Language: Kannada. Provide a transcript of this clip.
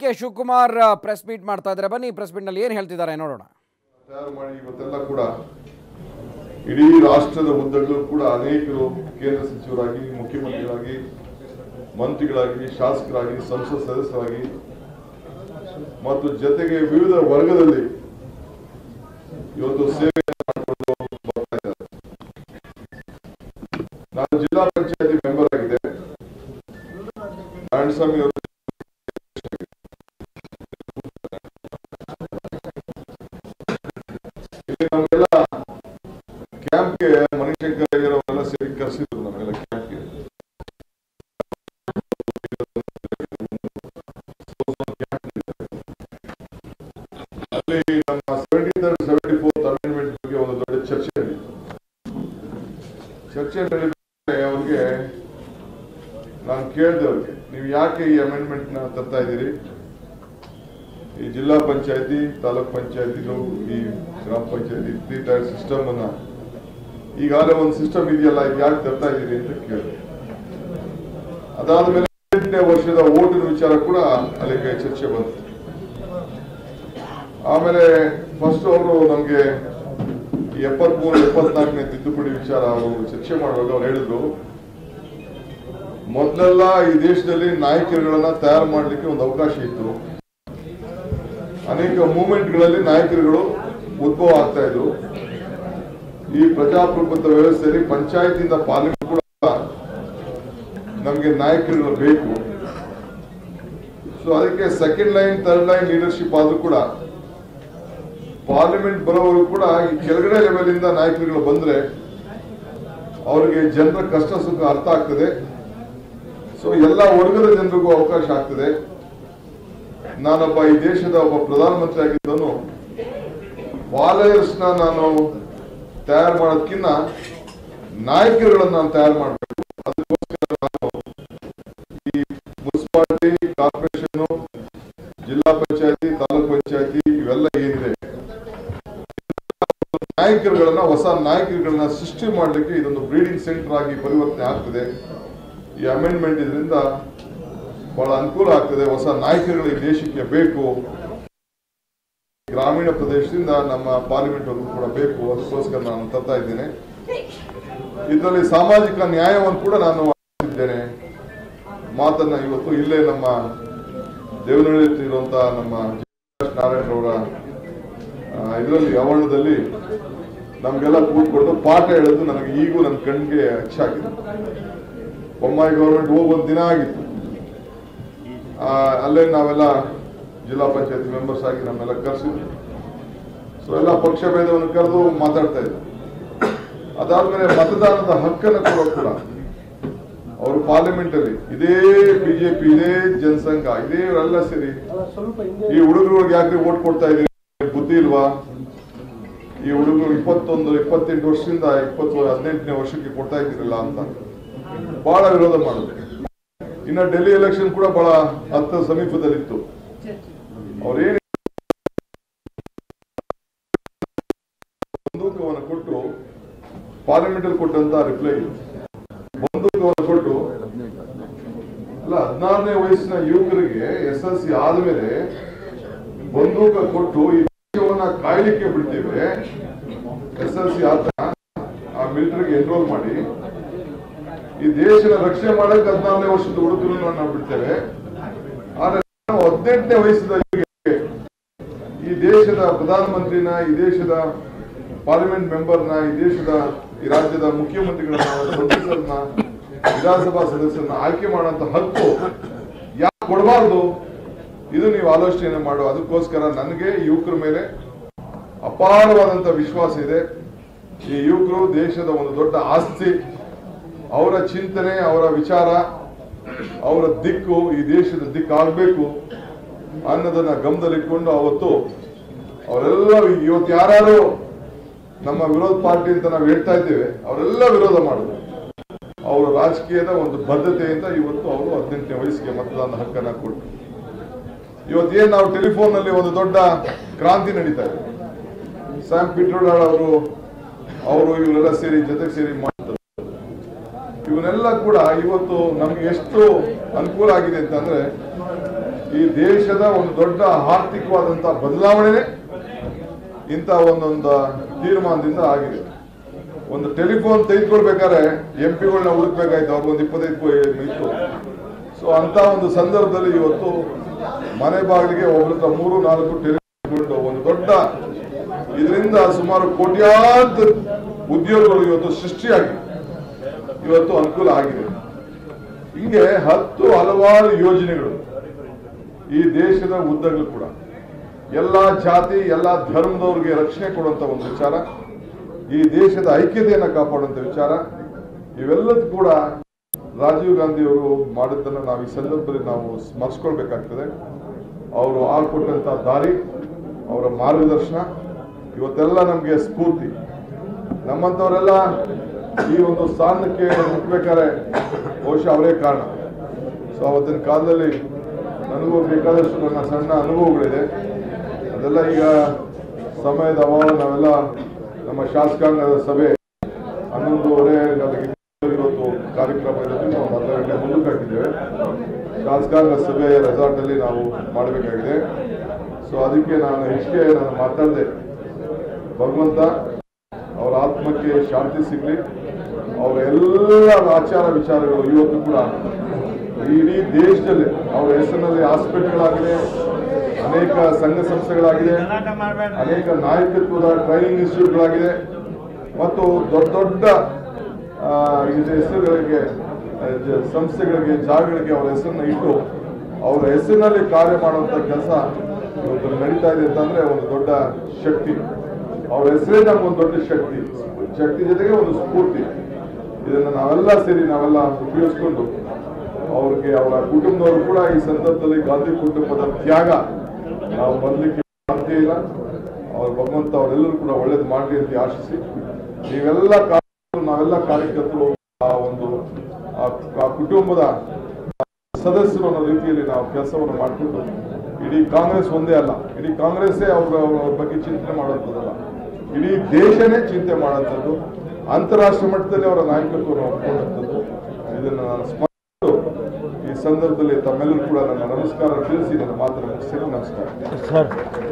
ಕೆ ಶಿವಕುಮಾರ್ ಪ್ರೆಸ್ ಮೀಟ್ ಮಾಡ್ತಾ ಇದ್ದಾರೆ ಬನ್ನಿ ಪ್ರೆಸ್ ಮೀಟ್ನಲ್ಲಿ ಏನು ಹೇಳ್ತಿದ್ದಾರೆ ನೋಡೋಣ ತಯಾರು ಮಾಡಿ ಇವತ್ತೆಲ್ಲ ಕೂಡ ಇಡೀ ರಾಷ್ಟ್ರದ ಉದ್ದಗಲೂ ಕೂಡ ಅನೇಕರು ಕೇಂದ್ರ ಸಚಿವರಾಗಿ ಮುಖ್ಯಮಂತ್ರಿಗಳಾಗಿ ಮಂತ್ರಿಗಳಾಗಿ ಶಾಸಕರಾಗಿ ಸಂಸತ್ ಸದಸ್ಯರಾಗಿ ಮತ್ತು ಜೊತೆಗೆ ವಿವಿಧ ವರ್ಗದಲ್ಲಿ ಇವತ್ತು ಸೇವೆ ಮಾಡಿಕೊಂಡು ಬರ್ತಾ ಇದ್ದಾರೆ ನಾನು ಜಿಲ್ಲಾ ಪಂಚಾಯತಿ ಮೆಂಬರ್ ಆಗಿದೆ ನಾರಾಯಣಸ್ವಾಮಿ ಅವರು ಇಲ್ಲಿ ನಮ್ಮೆಲ್ಲ ಕ್ಯಾಂಪ್ಗೆ ಮಣಿಶಂಕರ್ ಅಯ್ಯರವರೆಲ್ಲ ಸೇರಿ ಕರೆಸಿದ್ರು ನಮ್ಮೆಲ್ಲ ಕ್ಯಾಂಪ್ಗೆ ಅಲ್ಲಿ ನಮ್ಮ seventy third seventy fourth amendment ಬಗ್ಗೆ ಒಂದು ದೊಡ್ಡ ಚರ್ಚೆ ನಡೀತು ಚರ್ಚೆ ನಡೀಬೇಕಾದ್ರೆ ಅವ್ರಿಗೆ ನಾನು ಕೇಳಿದೆ ಅವ್ರಿಗೆ ನೀವು ಯಾಕೆ ಈ ಅಮೆಂಡ್ಮೆಂಟ್ ನ ತರ್ತಾ ಇದ್ದೀರಿ ಈ ಜಿಲ್ಲಾ ಪಂಚಾಯತಿ ತಾಲೂಕ್ ಪಂಚಾಯತಿಗಳು ಈ ಗ್ರಾಮ ಪಂಚಾಯತಿ ತ್ರೀ ಟೈರ್ ಸಿಸ್ಟಮ್ ಅನ್ನ ಈಗಾಗಲೇ ಒಂದು ಸಿಸ್ಟಮ್ ಇದೆಯಲ್ಲ ಇದು ಯಾಕೆ ತರ್ತಾ ಇದ್ದೀರಿ ಅಂತ ಕೇಳಿದೆ ಅದಾದ್ಮೇಲೆ ಎಂಟನೇ ವರ್ಷದ ಓಟಿನ ವಿಚಾರ ಕೂಡ ಅಲ್ಲಿಗೆ ಚರ್ಚೆ ಬಂತು ಆಮೇಲೆ ಫಸ್ಟ್ ಅವರು ನಮ್ಗೆ ಈ ಎಪ್ಪತ್ಮೂರು ಎಪ್ಪತ್ನಾಲ್ಕನೇ ತಿದ್ದುಪಡಿ ವಿಚಾರ ಅವರು ಚರ್ಚೆ ಮಾಡುವಾಗ ಅವ್ರು ಹೇಳಿದ್ರು ಮೊದಲೆಲ್ಲ ಈ ದೇಶದಲ್ಲಿ ನಾಯಕರುಗಳನ್ನ ತಯಾರು ಮಾಡಲಿಕ್ಕೆ ಒಂದು ಅವಕಾಶ ಇತ್ತು ಅನೇಕ ಮೂವ್ಮೆಂಟ್ಗಳಲ್ಲಿ ನಾಯಕರುಗಳು ಉದ್ಭವ ಆಗ್ತಾ ಇದ್ರು ಈ ಪ್ರಜಾಪ್ರಭುತ್ವ ವ್ಯವಸ್ಥೆಯಲ್ಲಿ ಪಂಚಾಯತಿಂದ ಪಾರ್ಲಿಮೆಂಟ್ ಕೂಡ ನಮಗೆ ನಾಯಕರುಗಳು ಬೇಕು ಸೊ ಅದಕ್ಕೆ second line third line leadership ಆದ್ರೂ ಕೂಡ ಪಾರ್ಲಿಮೆಂಟ್ ಬರೋವರೆಗೂ ಕೂಡ ಈ ಕೆಳಗಡೆ ಲೆವೆಲ್ ಇಂದ ನಾಯಕರುಗಳು ಬಂದ್ರೆ ಅವರಿಗೆ ಜನರ ಕಷ್ಟ ಸುಖ ಅರ್ಥ ಆಗ್ತದೆ ಸೊ ಎಲ್ಲ ವರ್ಗದ ಜನರಿಗೂ ಅವಕಾಶ ಆಗ್ತದೆ ನಾನೊಬ್ಬ ಈ ದೇಶದ ಒಬ್ಬ ಪ್ರಧಾನಮಂತ್ರಿ ಆಗಿದ್ದನು ವಾಲಯರ್ಸ್ ನಾನು ತಯಾರು ಮಾಡೋದಕ್ಕಿಂತ ನಾಯಕರುಗಳನ್ನ ನಾನು ತಯಾರು ಮಾಡಬೇಕು ಅದಕ್ಕೋಸ್ಕರ ನಾನು ಈ ಮುನ್ಸಿಪಾಲಿಟಿ ಕಾರ್ಪೊರೇಷನ್ ಜಿಲ್ಲಾ ಪಂಚಾಯತಿ ತಾಲೂಕ್ ಪಂಚಾಯತಿ ಇವೆಲ್ಲ ಏನಿದೆ ನಾಯಕರುಗಳನ್ನ ಹೊಸ ನಾಯಕರುಗಳನ್ನ ಸೃಷ್ಟಿ ಮಾಡಲಿಕ್ಕೆ ಇದೊಂದು ಬ್ರೀಡಿಂಗ್ ಸೆಂಟರ್ ಆಗಿ ಪರಿವರ್ತನೆ ಆಗ್ತದೆ ಈ ಅಮೆಂಡ್ಮೆಂಟ್ ಇದರಿಂದ ಬಹಳ ಅನುಕೂಲ ಆಗ್ತದೆ ಹೊಸ ನಾಯಕರುಗಳು ಈ ದೇಶಕ್ಕೆ ಬೇಕು ಗ್ರಾಮೀಣ ಪ್ರದೇಶದಿಂದ ನಮ್ಮ ಪಾರ್ಲಿಮೆಂಟ್ ವರ್ಗೂ ಕೂಡ ಬೇಕು ಅದಕ್ಕೋಸ್ಕರ ನಾನು ತರ್ತಾ ಇದ್ದೇನೆ ಇದರಲ್ಲಿ ಸಾಮಾಜಿಕ ನ್ಯಾಯವನ್ನು ಕೂಡ ನಾನು ಇದ್ದೇನೆ ಮಾತನ್ನ ಇವತ್ತು ಇಲ್ಲೇ ನಮ್ಮ ದೇವನಹಳ್ಳಿ ಇರುವಂತಹ ನಮ್ಮ ಜಯಪ್ರಕಾಶ್ ನಾರಾಯಣರವರ ಇದರಲ್ಲಿ ಆವರಣದಲ್ಲಿ ನಮ್ಗೆಲ್ಲ ಕೂತ್ಕೊಂಡು ಪಾಠ ಹೇಳೋದು ನನಗೆ ಈಗೂ ನನ್ನ ಕಣ್ಣಿಗೆ ಅಚ್ಚಾಗಿದೆ ಬೊಮ್ಮಾಯಿ ಗೌರ್ಮೆಂಟ್ ಹೋಗಿ ಒಂದು ದಿನ ಆಗಿತ್ತು ಆ, ಅಲ್ಲೇ ನಾವೆಲ್ಲ ಜಿಲ್ಲಾ ಪಂಚಾಯತಿ ಮೆಂಬರ್ಸ್ ಆಗಿ ನಮ್ಮೆಲ್ಲ ಕರೆಸಿದ್ವಿ ಸೊ ಎಲ್ಲ ಪಕ್ಷ ಭೇದವನ್ನು ಕರೆದು ಮಾತಾಡ್ತಾ ಇದ್ರು ಅದಾದ್ಮೇಲೆ ಮತದಾನದ ಹಕ್ಕನ್ನು ಕೊಡೋ ಕೂಡ ಅವರು ಪಾರ್ಲಿಮೆಂಟ್ ಅಲ್ಲಿ ಇದೇ ಬಿಜೆಪಿ ಇದೇ ಜನಸಂಘ ಇದೇ ಎಲ್ಲ ಸೇರಿ ಈ ಹುಡುಗರಿಗೆ ಯಾಕೆ ಓಟ್ ಕೊಡ್ತಾ ಇದೀರಿ ಬುದ್ಧಿ ಇಲ್ವಾ ಈ ಹುಡುಗರು ಇಪ್ಪತ್ತೊಂದು ಇಪ್ಪತ್ತೆಂಟು ವರ್ಷದಿಂದ ಇಪ್ಪತ್ತು ಹದಿನೆಂಟನೇ ವರ್ಷಕ್ಕೆ ಕೊಡ್ತಾ ಇದ್ದೀರಲ್ಲ ಅಂತ ಬಹಳ ವಿರೋಧ ಮಾಡಿದ್ರು ಇನ್ನ ಡೆಲ್ಲಿ ಎಲೆಕ್ಷನ್ ಕೂಡ ಬಹಳ ಹತ್ತ ಸಮೀಪದಲ್ಲಿತ್ತು ಅವ್ರೇನು ಬಂದೂಕವನ್ನು ಕೊಟ್ಟು ಪಾರ್ಲಿಮೆಂಟ್ ಅಲ್ಲಿ ಕೊಟ್ಟಂತ ರಿಪ್ಲೈ ಬಂದೂಕವನ್ನು ಕೊಟ್ಟು ಅಲ್ಲ ಹದಿನಾರನೇ ವಯಸ್ಸಿನ ಯುವಕರಿಗೆ ಎಸ್ ಎಲ್ ಸಿ ಆದ್ಮೇಲೆ ಬಂದೂಕ ಕೊಟ್ಟು ಈ ದೇಶವನ್ನ ಕಾಯ್ಲಿಕ್ಕೆ ಬಿಡ್ತೇವೆ ಎಸ್ ಎಲ್ ಸಿ ಆದ ಆ ಮಿಲಿಟರಿಗೆ ಎನ್ರೋಲ್ ಮಾಡಿ ಈ ದೇಶದ ರಕ್ಷಣೆ ಮಾಡಕ್ಕೆ ಹದಿನಾರನೇ ವರ್ಷದ ಹುಡುಗರನ್ನ ನಾವು ಬಿಡ್ತೇವೆ ಆದ್ರೆ ನಾವು ಹದಿನೆಂಟನೇ ವಯಸ್ಸಿನ ಯುವಕರಿಗೆ ಈ ದೇಶದ ಪ್ರಧಾನಮಂತ್ರಿನ ಈ ದೇಶದ ಪಾರ್ಲಿಮೆಂಟ್ ಮೆಂಬರ್ನ ಈ ದೇಶದ ಈ ರಾಜ್ಯದ ಮುಖ್ಯಮಂತ್ರಿಗಳನ್ನ ಸಂಸದರನ್ನ ವಿಧಾನಸಭಾ ಸದಸ್ಯರನ್ನ ಆಯ್ಕೆ ಮಾಡುವಂತ ಹಕ್ಕು ಯಾಕೆ ಕೊಡಬಾರ್ದು ಇದು ನೀವು ಆಲೋಚನೆ ಮಾಡುವ ಅದಕ್ಕೋಸ್ಕರ ನನಗೆ ಯುವಕರ ಮೇಲೆ ಅಪಾರವಾದಂತ ವಿಶ್ವಾಸ ಇದೆ ಈ ಯುವಕರು ದೇಶದ ಒಂದು ದೊಡ್ಡ ಆಸ್ತಿ ಅವರ ಚಿಂತನೆ ಅವರ ವಿಚಾರ ಅವರ ದಿಕ್ಕು ಈ ದೇಶದ ದಿಕ್ಕಾಗಬೇಕು ಅನ್ನೋದನ್ನ ಗಮನದಲ್ಲಿಟ್ಕೊಂಡು ಅವತ್ತು ಅವರೆಲ್ಲ ಇವತ್ತು ಯಾರು ನಮ್ಮ ವಿರೋಧ ಪಾರ್ಟಿ ಅಂತ ನಾವು ಹೇಳ್ತಾ ಇದ್ದೇವೆ ಅವರೆಲ್ಲ ವಿರೋಧ ಮಾಡಿದ್ರು ಅವರ ರಾಜಕೀಯದ ಒಂದು ಬದ್ಧತೆಯಿಂದ ಇವತ್ತು ಅವರು ಹದಿನೆಂಟನೇ ವಯಸ್ಸಿಗೆ ಮತದಾನ ಹಕ್ಕನ್ನ ಕೊಟ್ಟರು ಇವತ್ತೇನ್ ನಾವು ಟೆಲಿಫೋನ್ ನಲ್ಲಿ ಒಂದು ದೊಡ್ಡ ಕ್ರಾಂತಿ ನಡೀತಾ ಇದೆ ಸ್ಯಾಮ್ ಪಿಟ್ರೋಡಾಳ್ ಅವರು ಅವರು ಇವರೆಲ್ಲ ಸೇರಿ ಜೊತೆಗೆ ಸೇರಿ ಮಾಡ್ತಾರೆ ಇವನ್ನೆಲ್ಲ ಕೂಡ ಇವತ್ತು ನಮ್ಗೆ ಎಷ್ಟು ಅನುಕೂಲ ಆಗಿದೆ ಅಂತಂದ್ರೆ ಈ ದೇಶದ ಒಂದು ದೊಡ್ಡ ಆರ್ಥಿಕವಾದಂತಹ ಬದಲಾವಣೆನೇ ಇಂಥ ಒಂದೊಂದು ತೀರ್ಮಾನದಿಂದ ಆಗಿದೆ ಒಂದು ಟೆಲಿಫೋನ್ ತೆಗೆದುಕೊಳ್ಬೇಕಾದ್ರೆ ಎಂ ಪಿಗಳನ್ನ ಹುಡುಕ್ಬೇಕಾಯ್ತು ಅವ್ರಿಗೆ ಒಂದು ಇಪ್ಪತ್ತೈದು ಇತ್ತು ಸೊ ಅಂತ ಒಂದು ಸಂದರ್ಭದಲ್ಲಿ ಇವತ್ತು ಮನೆ ಬಾಗಿಲಿಗೆ ಒಬ್ಬರ ಮೂರು ನಾಲ್ಕು ಟೆಲಿಫೋನ್ ಒಂದು ದೊಡ್ಡ ಇದರಿಂದ ಸುಮಾರು ಕೋಟ್ಯಾಂತರ ಉದ್ಯೋಗಗಳು ಇವತ್ತು ಸೃಷ್ಟಿಯಾಗಿದೆ ಇವತ್ತು ಅನುಕೂಲ ಆಗಿದೆ ಹಿಂಗೆ ಹತ್ತು ಹಲವಾರು ಯೋಜನೆಗಳು ಈ ದೇಶದ ಉದ್ದಗಲೂ ಕೂಡ ಎಲ್ಲಾ ಜಾತಿ ಎಲ್ಲಾ ಧರ್ಮದವ್ರಿಗೆ ರಕ್ಷಣೆ ಕೊಡುವಂತ ಒಂದು ವಿಚಾರ ಈ ದೇಶದ ಐಕ್ಯತೆಯನ್ನು ಕಾಪಾಡುವಂತ ವಿಚಾರ ಇವೆಲ್ಲದೂ ಕೂಡ ರಾಜೀವ್ ಗಾಂಧಿ ಅವರು ಮಾಡಿದ್ದನ್ನು ನಾವು ಈ ಸಂದರ್ಭದಲ್ಲಿ ನಾವು ಸ್ಮರಿಸ್ಕೊಳ್ಬೇಕಾಗ್ತದೆ ಅವರು ಹಾಕೊಟ್ಟಂತ ದಾರಿ ಅವರ ಮಾರ್ಗದರ್ಶನ ಇವತ್ತೆಲ್ಲ ನಮಗೆ ಸ್ಫೂರ್ತಿ ನಮ್ಮಂಥವರೆಲ್ಲ ಈ ಒಂದು ಸ್ಥಾನಕ್ಕೆ ಮುಟ್ಬೇಕಾದ್ರೆ ಬಹುಶಃ ಅವರೇ ಕಾರಣ ಸೊ ಅವತ್ತಿನ ಕಾಲದಲ್ಲಿ ನನಗೂ ಬೇಕಾದಷ್ಟು ನನ್ನ ಸಣ್ಣ ಅನುಭವಗಳಿದೆ ಅದೆಲ್ಲ ಈಗ ಸಮಯದ ಅಭಾವ ನಾವೆಲ್ಲ ನಮ್ಮ ಶಾಸಕಾಂಗದ ಸಭೆ ಹನ್ನೊಂದುವರೆ ಗಂಟೆಗೆ ಇವತ್ತು ಕಾರ್ಯಕ್ರಮ ಇರೋದ್ರಿಂದ ಒಂದು ಅರ್ಧ ಗಂಟೆ ಮುಂದಕ್ಕೆ ಹಾಕಿದ್ದೇವೆ ಶಾಸಕಾಂಗ ಸಭೆ ರೆಸಾರ್ಟ್ ಅಲ್ಲಿ ನಾವು ಮಾಡಬೇಕಾಗಿದೆ ಸೊ ಅದಕ್ಕೆ ನಾನು ಹೆಚ್ಚಿಗೆ ನಾನು ಮಾತಾಡಿದೆ ಭಗವಂತ ಅವರ ಆತ್ಮಕ್ಕೆ ಶಾಂತಿ ಸಿಗಲಿ ಅವರ ಎಲ್ಲ ಆಚಾರ ವಿಚಾರಗಳು ಇವತ್ತು ಕೂಡ ಇಡೀ ದೇಶದಲ್ಲಿ ಅವರ ಹೆಸರಿನಲ್ಲಿ ಹಾಸ್ಪಿಟಲ್ಗಳಾಗಿದೆ ಅನೇಕ ಸಂಘ ಸಂಸ್ಥೆಗಳಾಗಿದೆ ಅನೇಕ ನಾಯಕತ್ವದ ಟ್ರೈನಿಂಗ್ ಇನ್ಸ್ಟಿಟ್ಯೂಟ್ಗಳಾಗಿದೆ ಮತ್ತು ದೊಡ್ಡ ದೊಡ್ಡ ಆ, ಇದು ಹೆಸರುಗಳಿಗೆ ಆ, ಜ- ಸಂಸ್ಥೆಗಳಿಗೆ ಜಾಗಗಳಿಗೆ ಅವರ ಹೆಸರನ್ನ ಇಟ್ಟು ಅವರ ಹೆಸರಿನಲ್ಲಿ ಕಾರ್ಯ ಮಾಡುವಂತ ಕೆಲಸ ಇವತ್ತು ನಡೀತಾ ಇದೆ ಅಂತಂದ್ರೆ ಒಂದು ದೊಡ್ಡ ಶಕ್ತಿ ಅವ್ರ ಹೆಸರೇ ನಮ್ಗೊಂದು ದೊಡ್ಡ ಶಕ್ತಿ ಶಕ್ತಿ ಜೊತೆಗೆ ಒಂದು ಸ್ಫೂರ್ತಿ ಇದನ್ನ ನಾವೆಲ್ಲ ಸೇರಿ ನಾವೆಲ್ಲ ಉಪಯೋಗಿಸ್ಕೊಂಡು ಅವ್ರಿಗೆ ಅವರ ಕುಟುಂಬದವರು ಕೂಡ ಈ ಸಂದರ್ಭದಲ್ಲಿ ಗಾಂಧಿ ಕುಟುಂಬದ ತ್ಯಾಗ ನಾವು ಬರ್ಲಿಕ್ಕೆ ಸಾಧ್ಯ ಇಲ್ಲ ಅವ್ರ ಭಗವಂತ ಅವರೆಲ್ಲರೂ ಕೂಡ ಒಳ್ಳೇದು ಮಾಡಲಿ ಅಂತ ಆಶಿಸಿ ನೀವೆಲ್ಲ ಕಾರ್ಯಕರ್ತರು ನಾವೆಲ್ಲ ಕಾರ್ಯಕರ್ತರು ಆ ಒಂದು ಆ- ಆ ಕುಟುಂಬದ ಸದಸ್ಯರು ಅನ್ನೋ ರೀತಿಯಲ್ಲಿ ನಾವು ಕೆಲಸವನ್ನು ಮಾಡಿಕೊಂಡು ಇಡೀ ಕಾಂಗ್ರೆಸ್ ಒಂದೇ ಅಲ್ಲ ಇಡೀ ಕಾಂಗ್ರೆಸ್ಸೇ ಅವ್ರ ಅವ್ರ ಬಗ್ಗೆ ಚಿಂತನೆ ಮಾಡುವಂಥದ್ದಲ್ಲ ಇಡೀ ದೇಶನೇ ಚಿಂತೆ ಮಾಡುವಂಥದ್ದು ಅಂತಾರಾಷ್ಟ್ರೀಯ ಮಟ್ಟದಲ್ಲಿ ಅವರ ನಾಯಕತ್ವವನ್ನು ಒಪ್ಪಿಕೊಂಡಂಥದ್ದು ಇದನ್ನು ನಾನು ಸ್ಮರಿಸಿದ್ದು ಈ ಸಂದರ್ಭದಲ್ಲಿ ತಮ್ಮೆಲ್ಲರೂ ಕೂಡ ನನ್ನ ನಮಸ್ಕಾರ ತಿಳಿಸಿ ನನ್ನ ಮಾತನ್ನು ಮುಗಿಸ್ತೇನೆ ನಮಸ್ಕಾರ ಸರ್